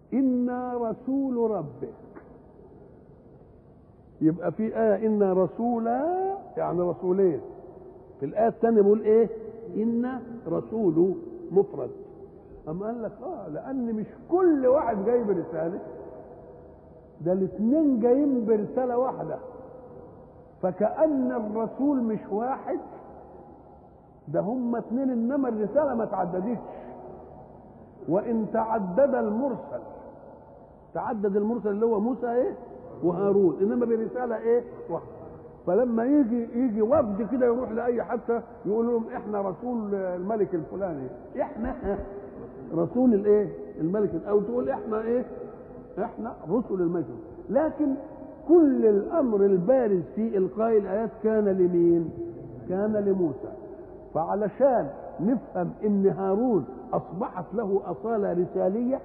إنا رسول ربك يبقى في آية إنا رسولا يعني رسولين في الآية الثانية بيقول إيه إنا رسول مفرد أما قال لك آه لأن مش كل واحد جاي برسالة ده الاثنين جايين برسالة واحدة فكأن الرسول مش واحد ده هم اثنين انما الرسالة ما تعددتش وان تعدد المرسل تعدد المرسل اللي هو موسى ايه وهارون انما برسالة ايه واحدة فلما يجي يجي وفد كده يروح لاي حتى يقول لهم احنا رسول الملك الفلاني احنا رسول الايه الملك او تقول احنا ايه احنا رسل الملك لكن كل الامر البارز في القاء الايات كان لمين كان لموسى فعلشان نفهم ان هارون اصبحت له اصاله رساليه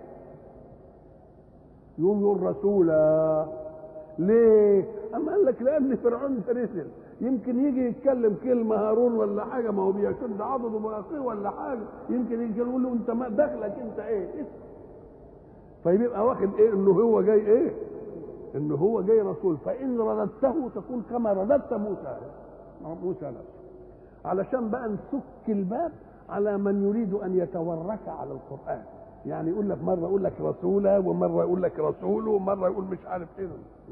يقوم يقول رسولا ليه؟ أما قال لك لأن فرعون ده رسل يمكن يجي يتكلم كلمة هارون ولا حاجة ما هو بيشد عضده بأخيه ولا حاجة يمكن يجي يقول له أنت ما دخلك أنت إيه؟ فيبقى واخد إيه إنه هو جاي إيه؟ إنه هو جاي رسول فإن رددته تكون كما رددت موسى موسى نفسه علشان بقى نسك الباب على من يريد أن يتورك على القرآن يعني يقول لك مرة يقول لك رسولا ومرة يقول لك رسول ومرة يقول مش عارف إيه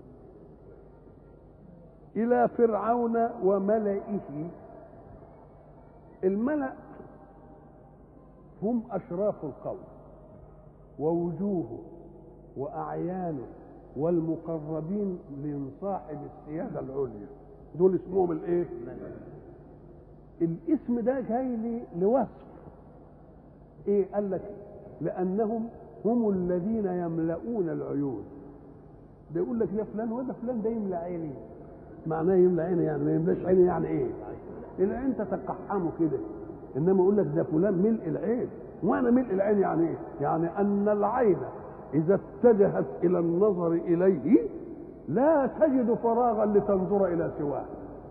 إلى فرعون وملئه الملأ هم أشراف القوم ووجوهه وأعيانه والمقربين من صاحب السيادة العليا دول اسمهم الايه الاسم ده جاي لي لوصف ايه قال لك لانهم هم الذين يملؤون العيون ده يقول لك يا فلان وده فلان ده يملى عيني معناه يملى عيني يعني ما يملاش عيني يعني ايه العين تتقحمه كده انما يقول لك ده فلان ملء العين وانا ملء العين يعني ايه يعني ان العين اذا اتجهت الى النظر اليه لا تجد فراغا لتنظر الى سواه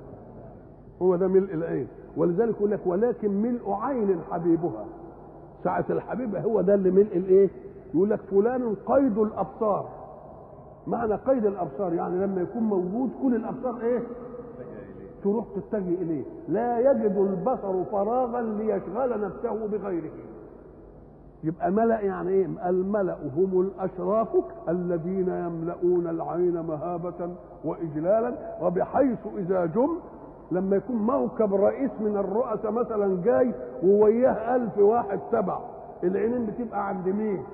هو ده ملء العين ولذلك يقول لك ولكن ملء عين حبيبها ساعة الحبيب هو ده اللي ملء الايه يقول لك فلان قيد الابصار معنى قيد الابصار يعني لما يكون موجود كل الابصار ايه تروح تتجه اليه لا يجد البصر فراغا ليشغل نفسه بغيره يبقى ملأ يعني ايه الملأ هم الاشراف الذين يملؤون العين مهابة واجلالا وبحيث اذا جم لما يكون موكب رئيس من الرؤساء مثلا جاي ووياه ألف واحد تبع العينين بتبقى عند مين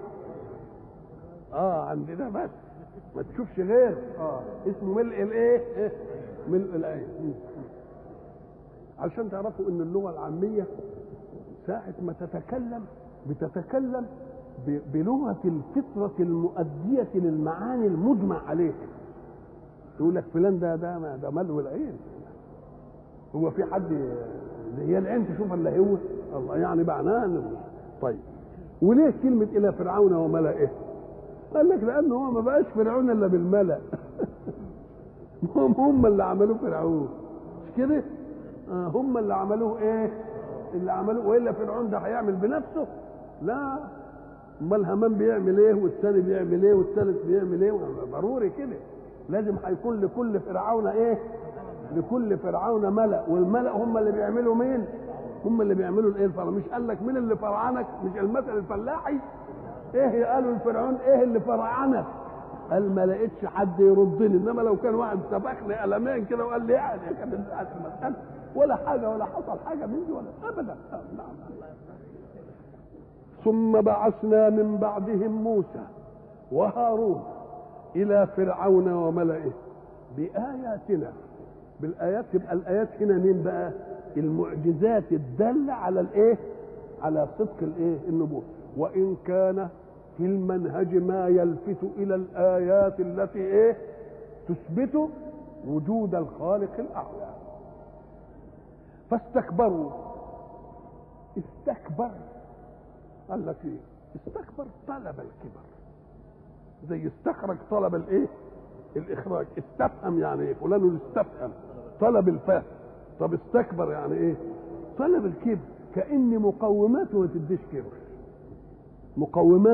اه عند ده بس ما تشوفش غير اه اسمه ملء الايه إيه؟ ملء العين علشان تعرفوا ان اللغه العاميه ساعه ما تتكلم بتتكلم بلغه الفطره المؤديه للمعاني المجمع عليها يقول لك فلان ده ده ده ملء العين هو في حد هي العين تشوف الا هو الله يعني معناه طيب وليه كلمة إلى فرعون وملئه؟ قال لك لأنه هو ما بقاش فرعون إلا بالملأ هم هم اللي عملوه فرعون مش كده؟ آه هم اللي عملوه إيه؟ اللي عملوه وإلا فرعون ده هيعمل بنفسه؟ لا امال هامان بيعمل ايه والثاني بيعمل ايه والثالث بيعمل ايه ضروري كده لازم هيكون لكل فرعون ايه لكل فرعون ملأ والملأ هم اللي بيعملوا مين هم اللي بيعملوا الايه الفرع مش قال لك مين اللي فرعنك مش المثل الفلاحي ايه قالوا لفرعون ايه اللي فرعنك قال ما لقيتش حد يردني انما لو كان واحد سبقني قلمين كده وقال لي يعني كانت المساله ولا حاجه ولا حصل حاجه من دي ولا ابدا نعم ثم بعثنا من بعدهم موسى وهارون الى فرعون وملئه باياتنا بالايات تبقى الايات هنا مين بقى المعجزات الداله على الايه على صدق الايه النبوه وان كان في المنهج ما يلفت الى الايات التي ايه تثبت وجود الخالق الاعلى فاستكبروا استكبر قال لك ايه استكبر طلب الكبر زي استخرج طلب الايه الاخراج استفهم يعني ايه فلان استفهم طلب الفهم طب استكبر يعني ايه طلب الكبر كان مقوماته ما تديش كبر مقومات